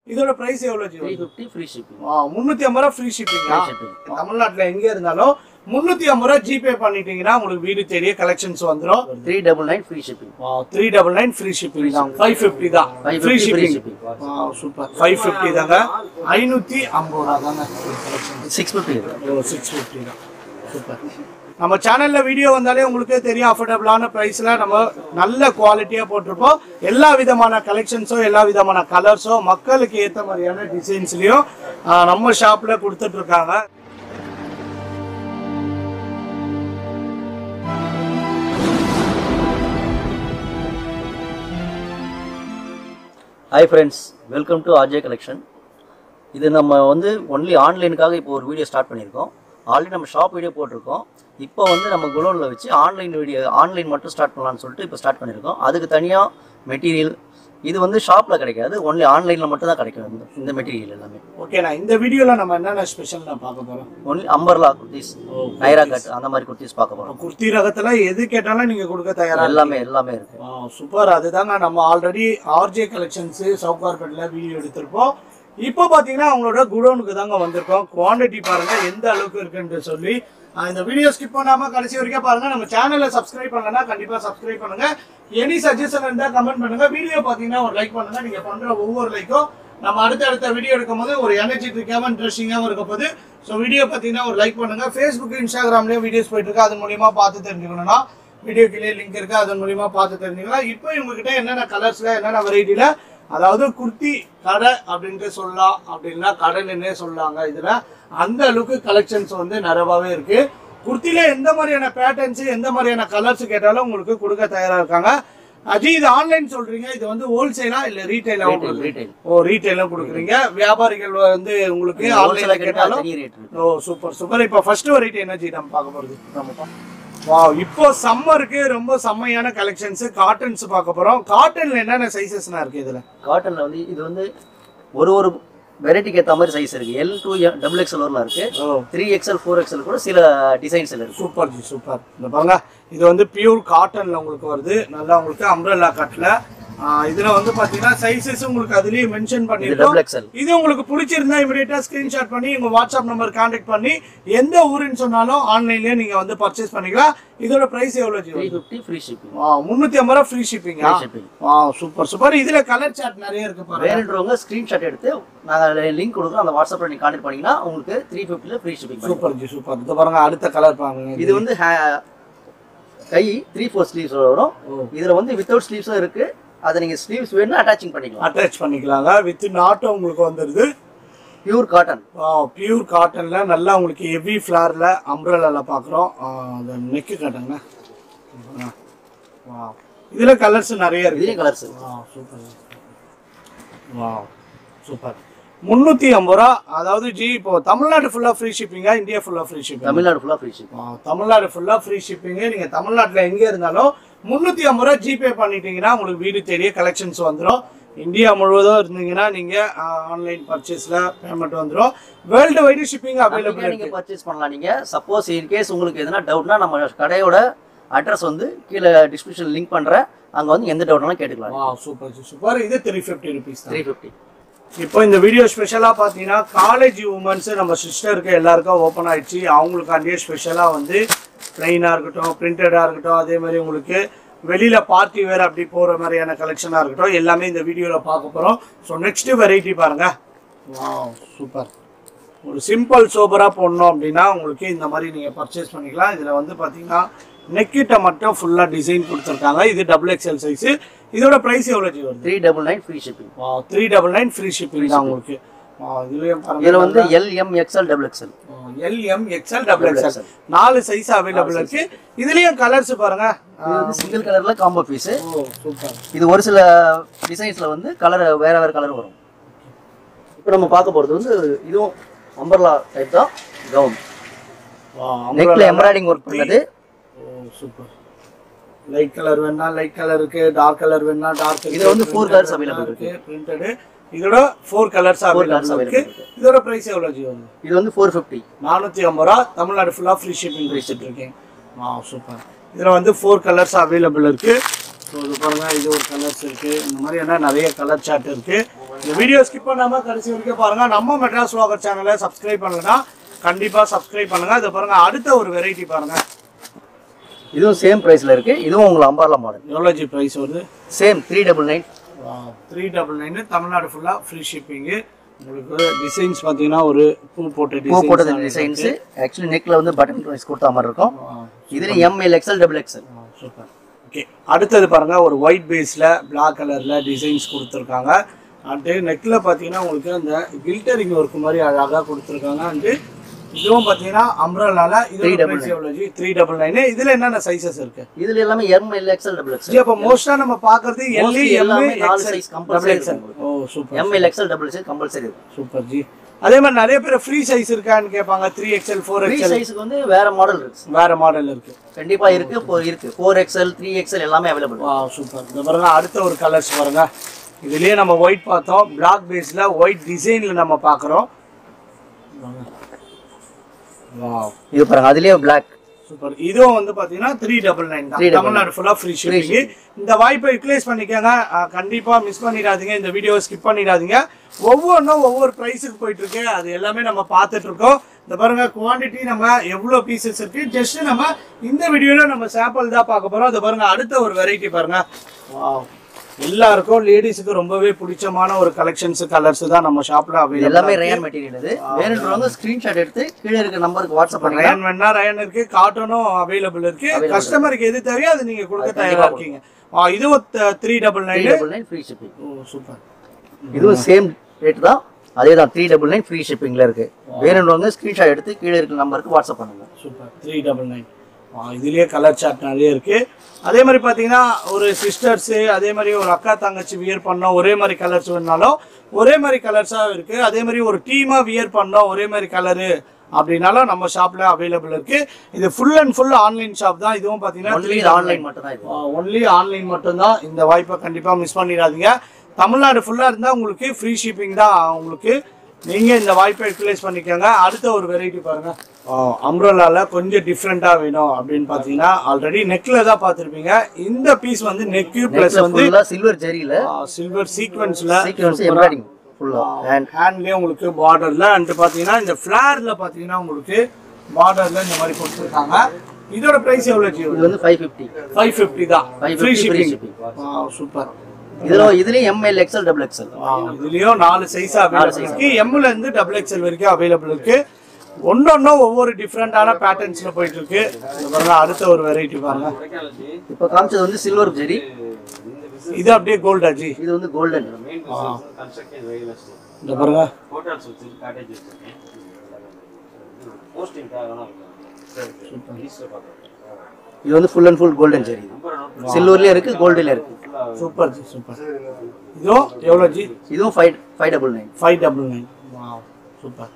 இதோட பிரைஸ் எவ்வளவு ji three fifty free shipping முன்னூத்தி ஐம்பது ரூபா ஃப்ரீ ஷிப்பிங்கா Free shipping. தமிழ்நாட்டுல எங்க இருந்தாலும் முன்னூத்தி ஐம்பது ரூபா ஜிபே பண்ணிட்டீங்கன்னா உங்களுக்கு வீடு தேடிய கலெக்ஷன்ஸ் வந்துடும் three double nine free shipping three double nine free shipping தான் ஃபைவ் ஃபிஃப்டி தான் five free fifty free shipping shipping super five fifty தாங்க ஐநூத்தி ஐம்பது ரூபா தாங்க சிக்ஸ் ஃபிஃப்டி சிக்ஸ் ஃபிஃப்டி தான் சூப்பர் நம்ம சேனல்ல வீடியோ வந்தாலே உங்களுக்கே தெரியும் அஃபோர்டபுளான ப்ரைஸ்ல நம்ம நல்ல குவாலிட்டியா போட்டிருப்போம் எல்லா விதமான கலெக்ஷன்ஸோ எல்லா விதமான கலர்ஸோ மக்களுக்கு ஏற்ற மாதிரியான டிசைன்ஸ்லயும் நம்ம ஷாப்ல கொடுத்துட்டு இருக்காங்க hi friends welcome to RJ collection இது நம்ம வந்து ஒன்லி ஆன்லைனுக்காக இப்போ ஒரு வீடியோ ஸ்டார்ட் பண்ணியிருக்கோம் ஆல்ரெடி நம்ம ஷாப் வீடியோ போட்டிருக்கோம் இப்போ வந்து நம்ம குலோனில் வச்சு ஆன்லைன் வீடியோ ஆன்லைன் மட்டும் ஸ்டார்ட் பண்ணலாம்னு சொல்லிட்டு இப்போ ஸ்டார்ட் பண்ணியிருக்கோம் அதுக்கு தனியாக மெட்டீரியல் இது வந்து ஷாப்பில் கிடைக்காது ஒன்லி ஆன்லைனில் மட்டும் தான் கிடைக்கும் இந்த- இந்த மெட்டீரியல் எல்லாமே ஓகேண்ணா இந்த வீடியோல நம்ம என்னென்ன ஸ்பெஷல் நான் பார்க்க போறோம் only umbrella kurtis Naira cut அந்த மாதிரி குர்த்திஸ் பார்க்க போகிறோம் குர்த்தி ரகத்துல எது கேட்டாலும் நீங்க கொடுக்க தயாரா எல்லாமே எல்லாமே இருக்கு சூப்பர் அதுதாங்க நம்ம ஆல்ரெடி ஆர்ஜே கலெக்ஷன்ஸ் சவுகார்பேட்ல வீடியோ எடுத்திருப்போம் இப்போ பாத்தீங்கன்னா அவங்களோட குடோனுக்கு தாங்க வந்திருக்கோம் குவாண்டிட்டி பாருங்க எந்த அளவுக்கு இருக்குன்னு சொல்லி ஆஹ் இந்த வீடியோ ஸ்கிப் பண்ணாம கடைசி வரைக்கும் பாருங்க நம்ம சேனலை சப்ஸ்கிரைப் பண்ணலன்னா கண்டிப்பா சப்ஸ்கிரைப் பண்ணுங்க எனி சஜஷன் இருந்தா கமெண்ட் பண்ணுங்க வீடியோ பாத்தீங்கன்னா ஒரு லைக் பண்ணுங்க நீங்க பண்ற ஒவ்வொரு லைக்கும் நம்ம அடுத்த அடுத்த வீடியோ எடுக்கும் போது ஒரு எனர்ஜெட்டிக்காகவும் இன்ட்ரெஸ்டிங்காகவும் இருக்க போது ஸோ வீடியோ பார்த்தீங்கன்னா ஒரு லைக் பண்ணுங்க ஃபேஸ்புக் இன்ஸ்டாகிராம்லேயும் வீடியோஸ் போயிட்டு இருக்கு அதன் மூலியமா பார்த்து தெரிஞ்சுக்கணும்னா வீடியோ கீழே லிங்க் இருக்கு அதன் மூலியமா பார்த்து தெரிஞ்சுக்கலாம் இப்போ இவங்ககிட்ட என்னென்ன கலர்ஸ்ல என்னென்ன வெரைட்டில அதாவது குர்த்தி கடை அப்படின்ட்டு சொல்லலாம் அப்படின்னா கடைன்னே சொல்லலாங்க இதுல அந்த அளவுக்கு கலெக்ஷன்ஸ் வந்து நிறையவாவே இருக்கு குர்த்தில எந்த மாதிரியான பேட்டர்ன்ஸ் எந்த மாதிரியான கலர்ஸ் கேட்டாலும் உங்களுக்கு கொடுக்க தயாரா இருக்காங்க அஜி இது ஆன்லைன் சொல்றீங்க இது வந்து ஹோல்சேலா இல்ல ரீட்டைலா ரீட்டைல் ரீட்டைல் ஓ ரீட்டைலும் கொடுக்குறீங்க வியாபாரிகள் வந்து உங்களுக்கு ஆன்லைன்ல கேட்டாலும் தனி ரேட் இருக்கு ஓ சூப்பர் சூப்பர் இப்போ ஃபர்ஸ்ட் வெரைட்டி என்ன ஜி நம்ம பார்க்க போறது நம்ம வா இப்போ சம்மருக்கு ரொம்ப செம்மையான கலெக்ஷன்ஸ் காட்டன்ஸ் பார்க்க போறோம் காட்டன்ல என்னென்ன சைசஸ்னா இருக்கு இதுல காட்டன்ல வந்து இது வந்து ஒரு ஒரு வெரைட்டிக்கு ஏற்ற மாதிரி சைஸ் இருக்கு எல் டூ டபுள் எக்ஸ்எல் வரலாம் இருக்கு oh three XL four XL கூட சில டிசைன்ஸ்ல இருக்கு சூப்பர் ஜி சூப்பர் இந்த பாருங்க இது வந்து பியூர் காட்டன்ல உங்களுக்கு வருது நல்லா உங்களுக்கு அம்ரல்லா கட்ல இதுல வந்து பாத்தீங்கன்னா சைசஸ் உங்களுக்கு அதுலயே மென்ஷன் இது பண்ணிருக்கோம் டபுள் எக்ஸ்எல் இது உங்களுக்கு பிடிச்சிருந்தா இமிடியேட்டா ஸ்கிரீன்ஷாட் பண்ணி உங்க வாட்ஸ்அப் நம்பர் கான்டாக்ட் பண்ணி எந்த ஊருன்னு சொன்னாலும் ஆன்லைன்லயே நீங்க வந்து பர்ச்சேஸ் பண்ணிக்கலாம் இதோட பிரைஸ் எவ்வளவு ji three fifty free shipping முன்னூத்தி ஐம்பது ரூபா ஃப்ரீ ஷிப்பிங்கா ஃப்ரீ ஷிப்பிங் ஆ சூப்பர் சூப்பர் இதுல கலர் சார்ட் நிறைய இருக்கு பாருங்க வேணுன்றவங்க ஸ்கிரீன்ஷாட் எடுத்து நாங்கள் லிங்க் கொடுக்குறோம் அந்த வாட்ஸ்அப்பில் நீங்கள் கான்டாக்ட் பண்ணீங்கன்னா உங்களுக்கு த்ரீ ஃபிஃப்டியில் free shipping super ji super இது பாருங்க அடுத்த கலர் பாருங்க இது வந்து ha- கை த்ரீ ஃபோர் ஸ்லீவ்ஸ் வரும் ஓ. இதில் வந்து வித்தவுட் ஸ்லீவ்ஸும் இருக்கு அதை நீங்கள் ஸ்லீவ்ஸ் வேணும்னா அட்டாச்சிங் பண்ணிக்கலாம் அட்டாச் பண்ணிக்கலாங்க வித் நாட்டும் உங்களுக்கு வந்துருது பியூர் காட்டன் பியூர் காட்டன்ல நல்லா உங்களுக்கு ஹெவி ஃபிளார்ல அம்ப்ரலால பாக்குறோம் அந்த நெக்கு காட்டுங்க வா இதுல கலர்ஸ் நிறைய இருக்கு இதுலேயும் கலர்ஸ் வா சூப்பர் வா சூப்பர் முந்நூற்றி ஐம்பது ரூபா அதாவது ஜி இப்போ தமிழ்நாடு ஃபுல்லாக ஃப்ரீ ஷிப்பிங்கா இந்தியா ஃபுல்லாக ஃப்ரீ ஷிப்பிங் தமிழ்நாடு ஃபுல்லாக ஃப்ரீ ஷிப்பிங் தமிழ்நாடு ஃபுல்லாக ஃப்ரீ ஷிப்பிங்கு நீங்கள் தமிழ்நாட்டில் எங்கே இருந்தாலும் முந்நூற்றி ஐம்பது ரூபா ஜிபே பண்ணிட்டீங்கன்னா உங்களுக்கு வீடு தேடிய கலெக்ஷன்ஸ் வந்துடும் இந்தியா முழுவதும் இருந்தீங்கன்னா நீங்கள் ஆன்லைன் பர்ச்சேஸில் பேமெண்ட் வந்துடும் வேர்ல்டு வைடு ஷிப்பிங் அவைலபிள் நீங்க இருக்கு பர்ச்சேஸ் பண்ணலாம் நீங்க சப்போஸ் இன்கேஸ் உங்களுக்கு எதனா டவுட்னா நம்ம கடையோட அட்ரஸ் வந்து கீழே டிஸ்கிரிப்ஷன் லிங்க் பண்றேன் அங்க வந்து எந்த டவுட்னாலும் கேட்டுக்கலாம் வா சூப்பர் சூப்பர் இது three fifty rupees three fifty இப்போ இந்த வீடியோ ஸ்பெஷலாக பார்த்தீங்கன்னா காலேஜ் உமன்ஸ் நம்ம சிஸ்டருக்கு எல்லாருக்கும் ஓப்பன் ஆயிடுச்சு அவங்களுக்காண்டியே ஸ்பெஷலாக வந்து ப்ளைனாக இருக்கட்டும் பிரிண்டடாக இருக்கட்டும் அதே மாதிரி உங்களுக்கு வெளியில் பார்ட்டி வேர் அப்படி போகிற மாதிரியான கலெக்ஷனாக இருக்கட்டும் எல்லாமே இந்த வீடியோவில் பார்க்க போகிறோம் ஸோ நெக்ஸ்ட் வெரைட்டி பாருங்க வா சூப்பர் ஒரு சிம்பிள் சோபராக போடணும் அப்படின்னா உங்களுக்கு இந்த மாதிரி நீங்கள் பர்ச்சேஸ் பண்ணிக்கலாம் இதில் வந்து பார்த்தீங்கன்னா நெக்கிட்ட மட்டும் ஃபுல்லாக டிசைன் கொடுத்துருக்காங்க இது டபுள் எக்ஸ்எல் சைஸு இதோட ப்ரைஸ் எவ்வளோ ஜி வருது three double nine free shipping three double nine free shipping தான் உங்களுக்கு இதுலயும் இதுல வந்து L M XL double XL L M XL double XL நாலு சைஸ் அவைலபிள் இருக்கு இதுலயும் கலர்ஸ் பாருங்க இது வந்து சிங்கிள் கலர்ல காம்போ பீஸ் ஓ சூப்பர் இது ஒரு சில டிசைன்ஸ்ல வந்து கலர் வேற வேற கலர் வரும் இப்போ நம்ம பார்க்க போறது வந்து இதுவும் அம்பர்லா டைப் தான் கவுன் நெக்ல எம்ப்ராய்டிங் ஒர்க் பண்ணது ஓ சூப்பர் லைட் கலர் வேணா லைட் கலர் இருக்கு டார்க் கலர் வேணா டார்க் இது வந்து four colours available இருக்கு பிரிண்டட் இதோட ஃபோர் கலர்ஸ் colours அவைலபிள் இருக்கு available இருக்கு. இதோட பிரைஸ் எவ்வளவு ஜி வருது இது வந்து ஃபோர் ஃபிஃப்டி நானூற்றி ஐம்பது ரூபா தமிழ்நாடு ஃபுல்லாக ஃப்ரீ ஷிப்பிங் கொடுத்துட்டு இருக்கேன் ஆ சூப்பர் இதில் வந்து ஃபோர் கலர்ஸ் அவைலபிள் இருக்கு ஸோ இது பாருங்க இது ஒரு கலர்ஸ் இருக்கு இந்த மாதிரியான நிறைய கலர் சார்ட் இருக்கு இந்த வீடியோ ஸ்கிப் பண்ணாம கடைசி வரைக்கும் பாருங்க நம்ம மெட்ராஸ் வாகர் சேனலை சப்ஸ்கிரைப் பண்ணலன்னா கண்டிப்பா சப்ஸ்கிரைப் பண்ணுங்க இதை பாருங்க அடுத்த ஒரு வெரைட்டி பாருங்க இதுவும் சேம் ப்ரைஸில் இருக்குது இதுவும் உங்களுக்கு அம்பாலா மாடல் எவ்வளோ ஜி ப்ரைஸ் வருது same three double nine three double nine Tamil Nadu ஃபுல்லாக ஃப்ரீ ஷிப்பிங்கு உங்களுக்கு டிசைன்ஸ் பார்த்தீங்கன்னா ஒரு பூ போட்ட பூ போட்டது டிசைன்ஸ் டிசைன்ஸு ஆக்சுவலி நெக்கில் வந்து பட்டன் ப்ரைஸ் கொடுத்த மாதிரி இருக்கும் இதில் M L XL double XL super okay அடுத்தது பாருங்க ஒரு ஒயிட் பேஸில் Black கலரில் டிசைன்ஸ் கொடுத்துருக்காங்க அண்டு நெக்கில் பார்த்தீங்கன்னா உங்களுக்கு அந்த கில்டரிங் ஒர்க் மாதிரி அழகாக கொடுத்துருக்காங்க அண்டு இதுவும் பார்த்தீங்கன்னா அம்ரலால இதோட பிரைஸ் எவ்வளோ ஜி த்ரீ டபுள் நைனு இதில் என்னென்ன சைஸஸ் இருக்கு இதில் எல்லாமே எம்எல் எக்ஸ்எல் டபுள் ஜி எக்ஸ்எல் அப்போ மோஸ்ட்டாக நம்ம பார்க்கறது எல்இ Mostly எல்லாமே எம்ஏ நாலு size compulsory எக்ஸ்எல் இருக்கும் oh super M L XL double XL compulsory இருக்கும் சூப்பர் ஜி அதே மாதிரி நிறைய பேர் ஃப்ரீ சைஸ் இருக்கான்னு கேட்பாங்க three XL four free XL சைஸுக்கு வந்து வேற மாடல் இருக்கு வேற மாடல் இருக்கு கண்டிப்பா இருக்கு இப்போ இருக்கு ஃபோர் எக்ஸ்எல் த்ரீ எக்ஸ்எல் எல்லாமே அவைலபிள் வா சூப்பர் இந்த பாருங்க அடுத்த ஒரு கலர்ஸ் பாருங்க இதுலயே நம்ம ஒயிட் பார்த்தோம் பிளாக் பேஸ்ல ஒயிட் டிசைன்ல நம்ம பார்க்குறோம் வா இது பாருங்க அதுலயே பிளாக் சூப்பர் இதுவும் வந்து பாத்தீங்கன்னா த்ரீ டபுள் நைன் தான் 399. தமிழ்நாடு ஃபுல்லா ஃப்ரீ ஷிப்பிங் இந்த வாய்ப்பை யூட்டிலைஸ் பண்ணிக்கோங்க அஹ், கண்டிப்பா மிஸ் பண்ணிடாதீங்க இந்த வீடியோ ஸ்கிப் பண்ணிடாதீங்க ஒவ்வொன்றும் ஒவ்வொரு ப்ரைஸுக்கு போயிட்டு இருக்கு அது எல்லாமே நம்ம பார்த்துட்டு இருக்கோம் இந்த பாருங்க குவாண்டிட்டி நம்ம எவ்வளோ பீசஸ் இருக்கு ஜஸ்ட் நம்ம இந்த வீடியோல நம்ம சாம்பிள் தான் பார்க்க போறோம் இந்த பாருங்க அடுத்த ஒரு வெரைட்டி பாருங்க வாவ் எல்லாருக்கும் லேடிஸுக்கு ரொம்பவே பிடிச்சமான ஒரு கலெக்ஷன்ஸ் கலர்ஸ் தான் நம்ம ஷாப்ல இது எல்லாமே அவைலபிள் ரேர் மெட்டீரியல் இது வேணுன்றவங்க ஸ்கிரீன்ஷாட் எடுத்து கீழே இருக்க நம்பருக்கு வாட்ஸ்அப் பண்ணுங்க ரயன் வேணா ரயன் இருக்கு காட்டனும் அவைலபிள் இருக்கு Available. கஸ்டமருக்கு எது தேவையோ அது நீங்க கொடுக்க அது தயாரா கண்டிப்பா இருக்கீங்க ஆ, இதுவும் three double three nine double nine free shipping oh super இதுவும் சேம் ரேட் தான் அதே தான் த்ரீ டபுள் நைன் ஃப்ரீ ஷிப்பிங்ல இருக்கு வேணுன்றவங்க ஸ்கிரீன்ஷாட் எடுத்து கீழே இருக்க நம்பருக்கு வாட்ஸ்அப் பண்ணுங்க சூப்பர் த்ரீ டபுள் நைன் இதுலயே கலர் சார்ட் நிறைய இருக்கு அதே மாதிரி பாத்தீங்கன்னா ஒரு சிஸ்டர்ஸ் அதே மாதிரி ஒரு அக்கா தங்கச்சி வியர் பண்ணோம் ஒரே மாதிரி கலர்ஸ் வேணாலும் ஒரே மாதிரி கலர்ஸா இருக்கு அதே மாதிரி ஒரு டீமா வியர் பண்ணோம் ஒரே மாதிரி கலரு அப்படின்னாலும் நம்ம ஷாப்ல அவைலபிள் இருக்கு இது full and full online shop தான் இதுவும் பாத்தீங்கன்னா ஒன்லி ஆன்லைன் மட்டும் தான் இது ஒன்லி ஆன்லைன் மட்டும்தான் இந்த வாய்ப்பை கண்டிப்பாக மிஸ் பண்ணிடாதீங்க தமிழ்நாடு ஃபுல்லாக இருந்தால் உங்களுக்கு ஃப்ரீ ஷிப்பிங் தான் உங்களுக்கு நீங்கள் இந்த வாய்ப்பை யூட்டிலைஸ் பண்ணிக்கோங்க அடுத்த ஒரு வெரைட்டி பாருங்கள் அம்ரோலாவில் கொஞ்சம் டிஃப்ரெண்ட்டாக வேணும் அப்படின்னு பார்த்தீங்கன்னா ஆல்ரெடி நெக்கில் தான் பார்த்துருப்பீங்க இந்த பீஸ் வந்து நெக்கு ப்ளஸ் வந்து ஃபுல்லா சில்வர் ஜெரியில சில்வர் சீக்வன்ஸில் சீக்வன்ஸ் எம்ப்ராய்டிங் ஃபுல்லா அண்ட் ஹேண்ட்லேயே உங்களுக்கு பார்டரில் அண்ட் பார்த்தீங்கன்னா இந்த ஃப்ளாரில் பார்த்தீங்கன்னா உங்களுக்கு பார்டரில் இந்த மாதிரி கொடுத்துருக்காங்க இதோட ப்ரைஸ் எவ்வளோ ஜீவோ இது வந்து ஃபைவ் ஃபிஃப்டி ஃபைவ் ஃபிஃப்டி தான் 550 ஃப்ரீ free ஷிப்பிங் சூப்பர் இதுல இதுலயும் எம்எல் எக்ஸ்எல் டபுள் எக்ஸ்எல் இதுலயும் நாலு சைஸ் அவைலபிள் இருக்கு எம்ல இருந்து டபுள் எக்ஸ்எல் வரைக்கும் அவைலபிள் இருக்கு ஒன்னொன்னும் ஒவ்வொரு டிஃப்ரெண்டான பேட்டர்ன்ஸ்ல போயிட்டு இருக்கு இது பாருங்க அடுத்த ஒரு வெரைட்டி பாருங்க இப்போ காமிச்சது வந்து சில்வர் ஜெரி இது அப்படியே கோல்ட் ஆஜி இது வந்து கோல்டன் இந்த பாருங்க ஹோட்டல்ஸ் வச்சு காட்டேஜ் வச்சிருக்கேன் போஸ்டிங்காக இது வந்து full and full golden zari சில்வர்லயும் இருக்கு கோல்டுல இருக்கு சூப்பர் ஜி சூப்பர் இதுவும் எவ்வளோ ஜி இதுவும் five five double nine five double nine super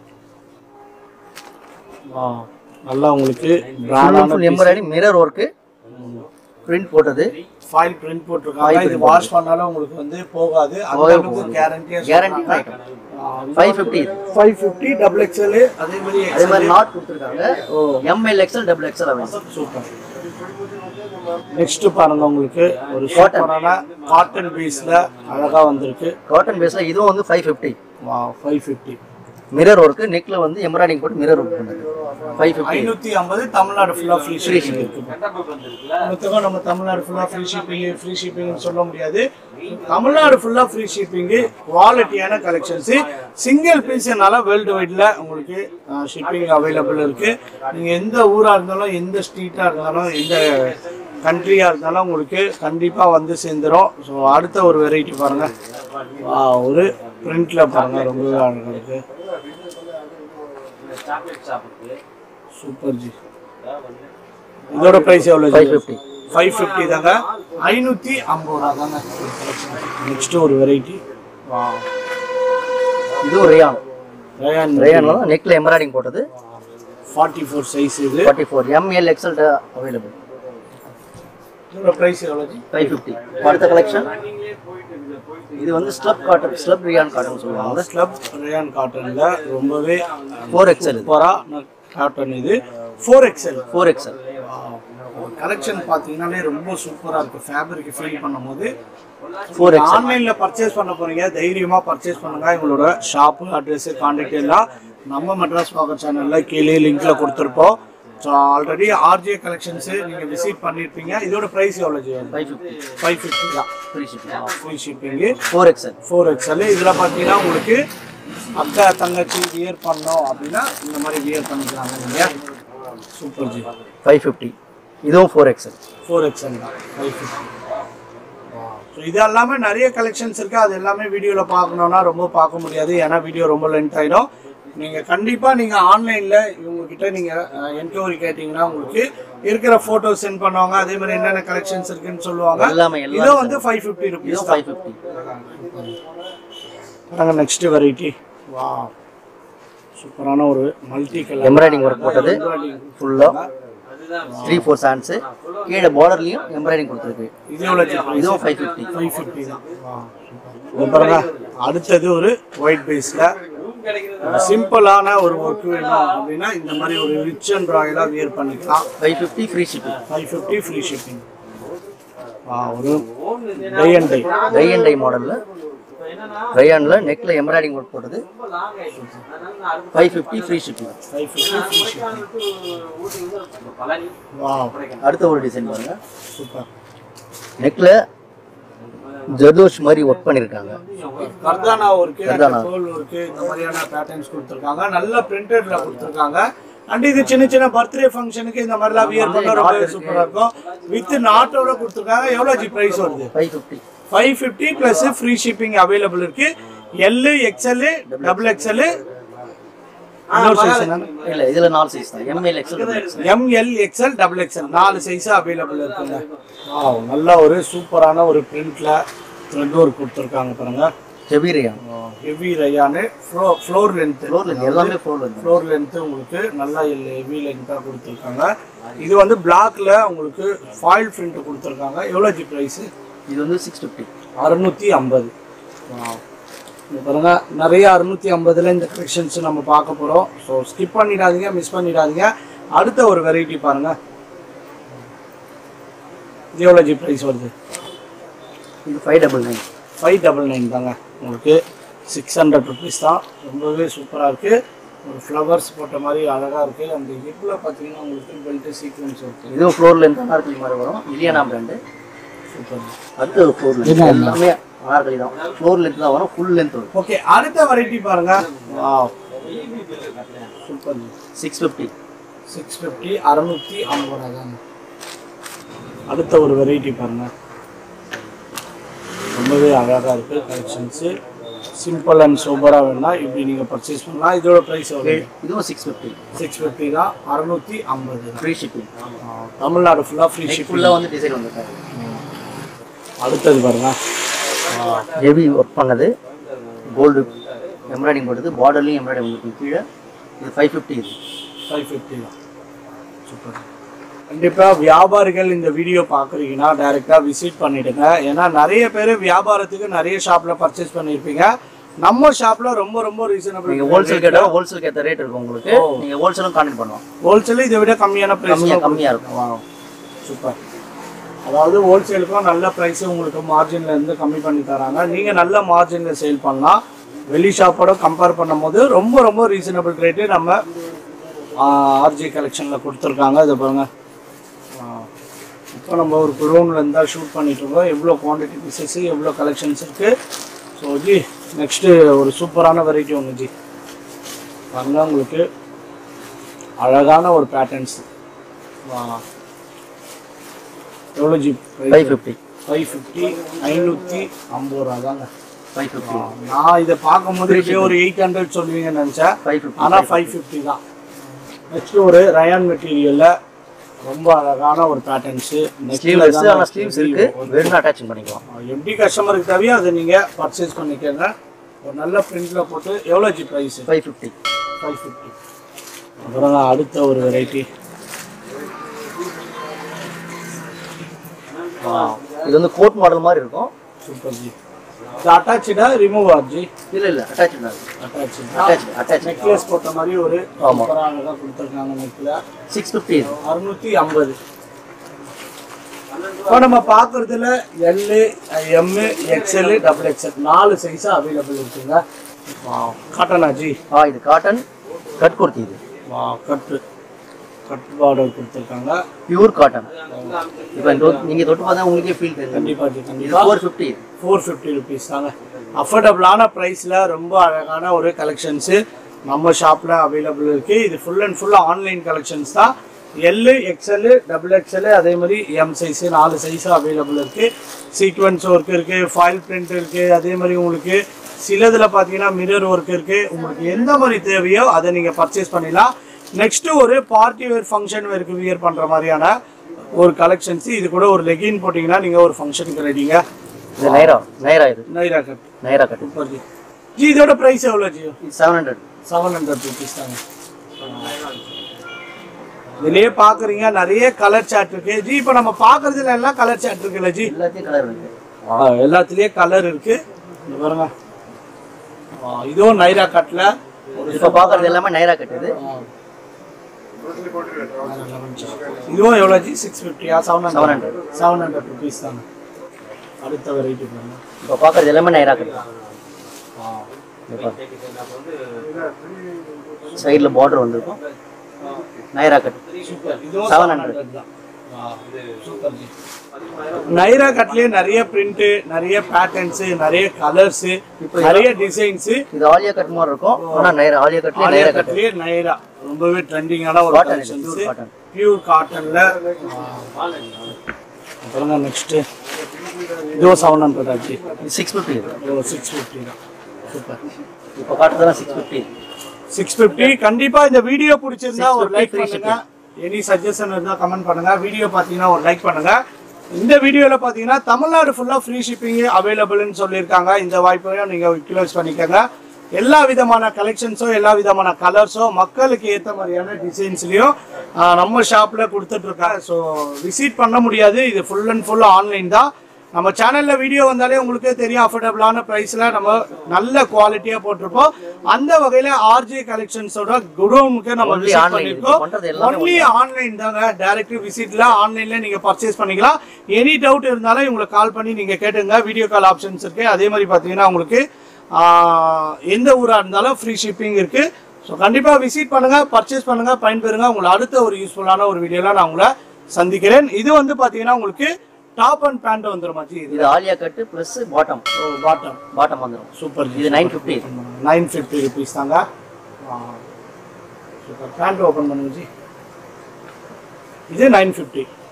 நல்லா உங்களுக்கு ஃபுல் பிராண்டான எம்ப்ராய்டிங் மிரர் ஒர்க்கு பிரிண்ட் போட்டது ஃபாயில் பிரிண்ட் போட்டிருக்காங்க இது வாஷ் பண்ணாலும் உங்களுக்கு வந்து போகாது அந்த போகவே அளவுக்கு கேரண்டியா guarantee five fifty five fifty double XL அதே மாதிரி அதே மாதிரி நாட் கொடுத்துருக்காங்க M L XL double XL available super next பாருங்க உங்களுக்கு ஒரு சூப்பரான காட்டன் பீஸ்ல அழகா வந்திருக்கு காட்டன் பேஸ்ல இதுவும் வந்து five fifty five fifty mirror work நெக்ல வந்து எம்ப்ராய்டிங் போட்டு மிரர் ஒர்க் பண்ணுது ஃபைவ் ஃபிஃப்டி ஐநூத்தி ஐம்பது தமிழ்நாடு ஃபுல்லா ஃப்ரீ ஷிப்பிங் இருக்கு வந்திருக்குல்ல மொத்தமாக நம்ம தமிழ்நாடு ஃபுல்லா ஃப்ரீ ஷிப்பிங் ஃப்ரீ ஷிப்பிங்னு சொல்ல முடியாது தமிழ்நாடு ஃபுல்லா ஃப்ரீ ஷிப்பிங் குவாலிட்டியான கலெக்ஷன்ஸ் சிங்கிள் பீஸ்னால வேர்ல்டு வைட்ல உங்களுக்கு ஷிப்பிங் அவைலபிள் இருக்கு நீங்க எந்த ஊரா இருந்தாலும் எந்த ஸ்ட்ரீட்டா இருந்தாலும் எந்த கண்ட்ரியா இருந்தாலும் உங்களுக்கு கண்டிப்பா வந்து சேர்ந்துரும் ஸோ அடுத்த ஒரு வெரைட்டி பாருங்க ஆ, ஒரு பிரிண்ட்ல பாருங்க ரொம்பவே அழகா இருக்கு சாக்லேட் ஷாப்புக்கு சூப்பர் ஜி இதோட பிரைஸ் எவ்வளோ ஃபைவ் ஃபிஃப்டி ஃபைவ் ஃபிஃப்டி தாங்க ஐநூற்றி ஐம்பது ரூபா தாங்க நெக்ஸ்ட் ஒரு வெரைட்டி இதுவும் ரேயான் ரயான் ரேயான்ல தான் நெக்ல எம்ப்ராய்டிங் போட்டது ஃபார்ட்டி ஃபோர் சைஸ் இது forty four M L XL available இதோட ப்ரைஸ் எவ்வளோ ஜி ஃபைவ் ஃபிஃப்டி அடுத்த கலெக்ஷன் இது வந்து slub cotton slub rayon cotton சொல்லுவாங்க ஸ்லப் ரயான் காட்டனில் ரொம்பவே ஃபோர் எக்ஸ்எல் சூப்பராக காட்டன் இது four XL four XL collection பார்த்தீங்கன்னாலே ரொம்ப சூப்பராக இருக்குது ஃபேப்ரிக் ஃபீல் பண்ணும்போது ஃபோர் எக்ஸ் ஆன்லைன்ல பர்ச்சேஸ் பண்ண போறீங்க தைரியமா பர்ச்சேஸ் பண்ணுங்க எங்களோட ஷாப் அட்ரஸ் கான்டாக்ட் எல்லாம் நம்ம மெட்ராஸ் பாக்கர் சேனல்ல கீழே லிங்க்ல கொடுத்துருப்போம் ஸோ ஆல்ரெடி ஆர்ஜே கலெக்ஷன்ஸ் நீங்க விசிட் பண்ணிருப்பீங்க இதோட பிரைஸ் எவ்வளோ ஃபைவ் ஃபிஃப்டி ஃபைவ் ஃபிஃப்டி தான் ஃப்ரீ ஷிப்பிங் ஃப்ரீ ஷிப்பிங்கு ஃபோர் எக்ஸ்எல் ஃபோர் எக்ஸ்எல் இதில் பார்த்தீங்கன்னா உங்களுக்கு அக்கா தங்கச்சி வியர் பண்ணோம் அப்படின்னா இந்த மாதிரி வியர் பண்ணிக்கிறாங்க நீங்கள் சூப்பர் ஜி ஃபைவ் ஃபிஃப்டி இதுவும் ஃபோர் எக்ஸ்எல் ஃபோர் எக்ஸ்எல் தான் ஃபைவ் ஃபிஃப்டி ஸோ இது எல்லாமே நிறைய கலெக்ஷன்ஸ் இருக்குது அது எல்லாமே வீடியோவில் பார்க்கணுன்னா ரொம்ப பார்க்க முடியாது ஏன்னா வீடியோ ரொம்ப லென்த் ஆகிடும் நீங்கள் கண்டிப்பாக நீங்கள் ஆன்லைனில் இவங்ககிட்ட நீங்கள் என்கொயரி கேட்டிங்கன்னா உங்களுக்கு இருக்கிற ஃபோட்டோ சென்ட் பண்ணுவாங்க அதே மாதிரி என்னென்ன கலெக்ஷன்ஸ் இருக்குன்னு சொல்லுவாங்க எல்லாமே எல்லாம் இதுவும் வந்து ஃபைவ் ஃபிஃப்டி ருபீஸ் இதுவும் தான் ஃபைவ் ஃபிஃப்டி பாருங்க நெக்ஸ்ட் வெரைட்டி வா சூப்பரான ஒரு மல்டி கலர் எம்ப்ராய்டிங் ஒர்க் போட்டது ஃபுல்லாக த்ரீ ஃபோர் சான்ஸு கீழே பார்டர்லையும் எம்ப்ராய்டிங் கொடுத்துருக்கு இது எவ்வளோ இதுவும் ஃபைவ் ஃபிஃப்டி ஃபைவ் ஃபிஃப்டி தான் வா இது பாருங்க அடுத்தது ஒரு ஒயிட் பேஸில் சிம்பிளான ஒரு ஒர்க் வேணும் அப்படின்னா இந்த மாதிரி ஒரு ரிச் அண்ட் ராயலாக வியர் பண்ணிக்கலாம் five fifty free shipping five fifty free shipping வா ஒரு tie and tie tie and tie மாடலில் ரயானில் நெக்கில் எம்ப்ராய்டிங் ஒர்க் போட்டது five fifty free shipping five fifty free shipping வா அடுத்த ஒரு டிசைன் பாருங்கள் சூப்பர் நெக்கில் ஜர்தோஷ் மாதிரி ஒர்க் பண்ணியிருக்காங்க கர்தானா ஒர்க்கு கர்தானா. தோல் ஒர்க்கு இந்த மாதிரியான பேட்டர்ன்ஸ் கொடுத்துருக்காங்க நல்ல பிரிண்டட்ல கொடுத்துருக்காங்க அண்ட் இது சின்ன சின்ன பர்த்டே ஃபங்க்ஷனுக்கு இந்த மாதிரிலாம் வியர் பண்ண ரொம்ப சூப்பரா இருக்கும் வித் நாட்டோட கொடுத்துருக்காங்க எவ்வளோ ஜி ப்ரைஸ் வருது five fifty five fifty plus free shipping available இருக்கு எல் எக்ஸ்எல் டபுள் எக்ஸ்எல் இன்னொரு சைஸ் என்னன்னா இல்லை இதில் நாலு சைஸ் தான் M L XL M L XL double XL நாலு சைஸ் அவைலபிள் இருக்குங்க வாவ் நல்ல ஒரு சூப்பரான ஒரு பிரிண்ட்ல த்ரெட் ஒர்க் கொடுத்துருக்காங்க பாருங்க heavy rayon heavy rayon flow floor length ஃப்ளோரில் எல்லாமே ஃப்ளோரில் ஃப்ளோர் லென்த்து உங்களுக்கு நல்லா ஹெவி லென்த்தாக கொடுத்துருக்காங்க இது வந்து பிளாக்ல உங்களுக்கு ஃபாயில் பிரிண்ட் கொடுத்துருக்காங்க எவ்வளோ ஜி ப்ரைஸு இது வந்து சிக்ஸ் ஃபிஃப்டி அறுநூற்றி ஐம்பது இது பாருங்க நிறைய அறுநூற்றி ஐம்பதுல இந்த கலெக்ஷன்ஸ் நம்ம பார்க்க போகிறோம் ஸோ ஸ்கிப் பண்ணிடாதீங்க மிஸ் பண்ணிடாதீங்க அடுத்த ஒரு வெரைட்டி பாருங்க இது எவ்வளோ ஜி ப்ரைஸ் வருது இது five double nine five double nine தாங்க உங்களுக்கு சிக்ஸ் ஹண்ட்ரட் ருபீஸ் தான் ரொம்பவே சூப்பராக இருக்குது ஒரு ஃப்ளவர்ஸ் போட்ட மாதிரி அழகாக இருக்குது அந்த ஹிப்பில் பார்த்தீங்கன்னா உங்களுக்கு பெல்ட்டு சீக்வன்ஸ் இருக்குது இதுவும் ஃப்ளோர் லென்த் அனார்கலி மாதிரி வரும் இலியானா பிராண்டு சூப்பர் அடுத்து ஒரு ஃப்ளோர் லென்த் எல்லாமே அனார்கலி தான் ஃப்ளோர் லென்த் தான் வரும் ஃபுல் லென்த் வரும் ஓகே அடுத்த வெரைட்டி பாருங்க wow super six fifty six fifty அறநூற்றி ஐம்பது ரூபா தாங்க அடுத்த ஒரு வெரைட்டி பாருங்க ரொம்பவே அழகாக இருக்குது கலெக்ஷன்ஸு சிம்பிள் அண்ட் சூப்பராக வேணா இப்படி நீங்கள் பர்ச்சேஸ் பண்ணலாம் இதோட ப்ரைஸ் எவ்வளோ இதுவும் சிக்ஸ் ஃபிஃப்டி சிக்ஸ் ஃபிஃப்டி தான் அறநூற்றி ஐம்பது தான் ஃப்ரீ ஷிப்பிங் தமிழ்நாடு ஃபுல்லாக ஃப்ரீ ஷிப்பிங் ஃபுல்லாக வந்து டிசைன் வந்துருக்காரு அடுத்தது பாருங்க ஹெவி ஒர்க் பண்ணது கோல்டு எம்ப்ராய்டிங் போட்டது பார்டர்லையும் எம்ப்ராய்டிங் வந்துருக்கு கீழே இது ஃபைவ் ஃபிஃப்டி இது ஃபைவ் ஃபிஃப்டி தான் சூப்பர் கண்டிப்பாக வியாபாரிகள் இந்த வீடியோ பார்க்குறீங்கன்னா டைரெக்டாக விசிட் பண்ணிடுங்க ஏன்னா நிறைய பேர் வியாபாரத்துக்கு நிறைய ஷாப்பில் பர்ச்சேஸ் பண்ணியிருப்பீங்க நம்ம ஷாப்பில் ரொம்ப ரொம்ப ரீசனபிள் நீங்கள் ஹோல்சேல் கேட்டால் ஹோல்சேல் ஏற்ற ரேட் இருக்கும் உங்களுக்கு நீங்கள் ஹோல்சேலும் கான்டெக்ட் பண்ணலாம் ஹோல்சேல் இதை விட கம்மியான ப்ரைஸ் கம்மியாக கம்மியாக இருக்கும் சூப்பர் அதாவது ஹோல்சேலுக்கும் நல்ல ப்ரைஸ் உங்களுக்கு மார்ஜின்ல இருந்து கம்மி பண்ணி தராங்க நீங்க நல்ல மார்ஜின்ல சேல் பண்ணலாம் வெளி ஷாப்போட கம்பேர் பண்ணும்போது ரொம்ப ரொம்ப ரீசனபிள் ரேட்டு நம்ம ஆர்ஜி கலெக்ஷன்ல கொடுத்துருக்காங்க இதை பாருங்க இப்போ நம்ம ஒரு குடோனில் இருந்தால் ஷூட் பண்ணிட்டு இருக்கோம் எவ்வளோ குவான்டிட்டி பீசஸ் எவ்வளோ கலெக்ஷன்ஸ் இருக்கு ஸோ ஜி நெக்ஸ்ட்டு ஒரு சூப்பரான வெரைட்டி ஒன்று ஜி பாருங்க உங்களுக்கு அழகான ஒரு பேட்டர்ன்ஸ் எவ்வளோ ji five fifty five fifty ஐநூற்றி ஐம்பது ரூபா தாங்க ஃபைவ் ஃபிஃப்டி நான் இதை பார்க்கும்போது இப்படியே ஒரு எயிட் ஹண்ட்ரட் சொல்லுவீங்கன்னு நினச்சேன் ஃபைவ் ஃபிஃப்டி ஆனால் ஃபைவ் ஃபிஃப்டி தான் நெக்ஸ்ட் ஒரு ரயான் மெட்டீரியலில் ரொம்ப அழகான ஒரு பேட்டர்ன்ஸு ஸ்லீவ்லெஸ் ஆனால் ஸ்லீவ்ஸ் இருக்கு வேணும்னா அட்டாச் பண்ணிக்கலாம் எப்படி கஸ்டமருக்கு தேவையோ அதை நீங்கள் பர்ச்சேஸ் பண்ணிக்கங்க ஒரு நல்ல பிரிண்டில் போட்டு எவ்வளோ ji price five fifty five fifty அப்புறம் அடுத்த ஒரு வெரைட்டி இது வந்து கோட் மாடல் மாதிரி இருக்கும் சூப்பர் ஜி இது அட்டாச்சா ரிமூவ் ஆச்சு இல்லை இல்லை அட்டாச் தான் அட்டாச்சு அட்டாச் அட்டாச் நெக்லஸ் போட்ட மாதிரி ஒரு ஆமா. சூப்பராக தான் கொடுத்துருக்காங்க நெக்கில் சிக்ஸ் ஃபிஃப்டி இது அறுநூற்றி ஐம்பது இப்போ நம்ம பார்க்குறதுல L M XL double XL நாலு சைஸாக அவைலபிள் இருக்குங்க காட்டன் ஆஜி ஆ இது காட்டன் கட் குர்த்தி இது வா கட்டு கட் பார்டர் கொடுத்துருக்காங்க பியூர் காட்டன் இப்போ நீங்கள் தொட்டு பார்த்தா உங்களுக்கே ஃபீல் தெரியும் கண்டிப்பாக ஜி இது கண்டிப்பாக four fifty four fifty rupees தாங்க அஃபோர்டபுளான ப்ரைஸில் ரொம்ப அழகான ஒரு கலெக்ஷன்ஸு நம்ம ஷாப்பில் அவைலபிள் இருக்குது இது full and full online collections தான் எல்லு எக்ஸ்எல் டபுள் எக்ஸ்எல் அதே மாதிரி எம் சைஸு நாலு சைஸும் அவைலபிள் இருக்குது சீக்வன்ஸ் ஒர்க் இருக்குது ஃபாயில் பிரிண்ட் இருக்குது அதே மாதிரி உங்களுக்கு சிலதில் பார்த்தீங்கன்னா மிரர் ஒர்க் இருக்குது உங்களுக்கு எந்த மாதிரி தேவையோ அதை நீங்கள் பர்ச்சேஸ் பண்ணிடலாம் நெக்ஸ்ட்டு ஒரு பார்ட்டி வேர் ஃபங்க்ஷன் வேருக்கு வியர் பண்ணுற மாதிரியான ஒரு கலெக்ஷன்ஸ் இது கூட ஒரு லெகின் போட்டிங்கன்னா நீங்கள் ஒரு ஃபங்க்ஷனுக்கு ரெடிங்க இது நைரா நைரா இது Naira cut Naira cut super ji ji இதோட பிரைஸ் எவ்வளோ ji seven hundred seven hundred rupees தாங்க இதுலயே பாக்குறீங்க நிறைய கலர் சார்ட் இருக்கு ஜி இப்போ நம்ம பாக்குறதுல எல்லாம் கலர் சார்ட் இருக்குல்ல ஜி எல்லாத்தையும் கலர் இருக்கு எல்லாத்துலயே கலர் இருக்கு இங்க பாருங்க ஆ, இதுவும் நைரா கட்ல இப்போ பார்க்கறது எல்லாமே நைரா கட் இது இதுவும் எவ்வளோ ஜி சிக்ஸ் ஃபிஃப்டியா seven seven hundred hundred seven hundred rupees தாங்க அடுத்த வெரைட்டி பாருங்க இப்போ பார்க்கறது எல்லாமே நைரா கட் சைடில் பார்டர் வந்திருக்கும் நைரா கட் சூப்பர் இதுவும் செவன் செவன் ஹண்ட்ரட் ஹண்ட்ரட் தான் சூப்பர் ஜி நைரா கட்லயே நிறைய பிரிண்ட் நிறைய பேட்டர்ன்ஸ் நிறைய கலர்ஸ் நிறைய டிசைன்ஸ் இது ஆலியா கட் மாதிரி இருக்கும் ஆனால் நைரா ஆலியா கட்லேயே நைரா கட் கட்லயே நைரா ரொம்பவே ட்ரெண்டிங்கான ஒரு Cotton இது, கலெக்ஷன்ஸ் pure cotton. பியூர் காட்டன்ல அப்புறம் நெக்ஸ்ட் இதுவும் செவன் ஹண்ட்ரட் ஆச்சு சிக்ஸ் ஃபிஃப்டி இது சிக்ஸ் ஃபிஃப்டி தான் சூப்பர் இப்போ காட்டுறதுலாம் சிக்ஸ் ஃபிஃப்டி சிக்ஸ் ஃபிஃப்டி கண்டிப்பா இந்த வீடியோ பிடிச்சிருந்தா ஒரு 650 லைக் free பண்ணுங்க எனி சஜஷன் இருந்தா கமெண்ட் பண்ணுங்க வீடியோ பார்த்தீங்கன்னா ஒரு லைக் பண்ணுங்க இந்த வீடியோல பார்த்தீங்கன்னா தமிழ்நாடு ஃபுல்லா ஃப்ரீ ஷிப்பிங் அவைலபிள்னு சொல்லியிருக்காங்க இந்த வாய்ப்பையும் நீங்க யூட்டிலைஸ் பண்ணிக்கோங்க எல்லா விதமான கலெக்ஷன்ஸோ எல்லா விதமான கலர்ஸோ மக்களுக்கு ஏற்ற மாதிரியான டிசைன்ஸ்லையும் நம்ம ஷாப்பில் கொடுத்துட்டு இருக்காங்க ஸோ விசிட் பண்ண முடியாது இது ஃபுல் அண்ட் ஃபுல் ஆன்லைன் தான் நம்ம சேனல்ல வீடியோ வந்தாலே உங்களுக்கு தெரியும் அஃபோர்டபுளான ப்ரைஸ்ல நம்ம நல்ல குவாலிட்டியா போட்டிருப்போம் அந்த வகையில ஆர்ஜே கலெக்ஷன்ஸோட குடோனுக்கு நம்ம Only விசிட் online. பண்ணிருக்கோம் இது பண்றது எல்லாமே ஒன்லி ஆன்லைன் தாங்க டைரக்ட் விசிட்ல ஆன்லைன்ல நீங்க பர்ச்சேஸ் பண்ணிக்கலாம் எனி டவுட் இருந்தாலும் உங்களுக்கு கால் பண்ணி நீங்க கேட்டுங்க வீடியோ கால் ஆப்ஷன்ஸ் இருக்கு அதே மாதிரி பாத்தீங்கன்னா உங்களுக்கு ஆஹ், எந்த ஊரா இருந்தாலும் ஃப்ரீ ஷிப்பிங் இருக்கு ஸோ கண்டிப்பா விசிட் பண்ணுங்க பர்ச்சேஸ் பண்ணுங்க பயன்பெறுங்க உங்களை அடுத்த ஒரு யூஸ்ஃபுல்லான ஒரு வீடியோல நான் உங்களை சந்திக்கிறேன் இது வந்து பாத்தீங்கன்னா உங்களுக்கு டாப் அண்ட் பேண்ட் வந்துடும் மச்சி இது இது Alia cut plus bottom bottom bottom வந்துடும் சூப்பர் இது nine fifty nine fifty rupees தாங்க சூப்பர் பேண்ட் ஓப்பன் பண்ணுங்க ஜி இது நைன் ஃபிஃப்டி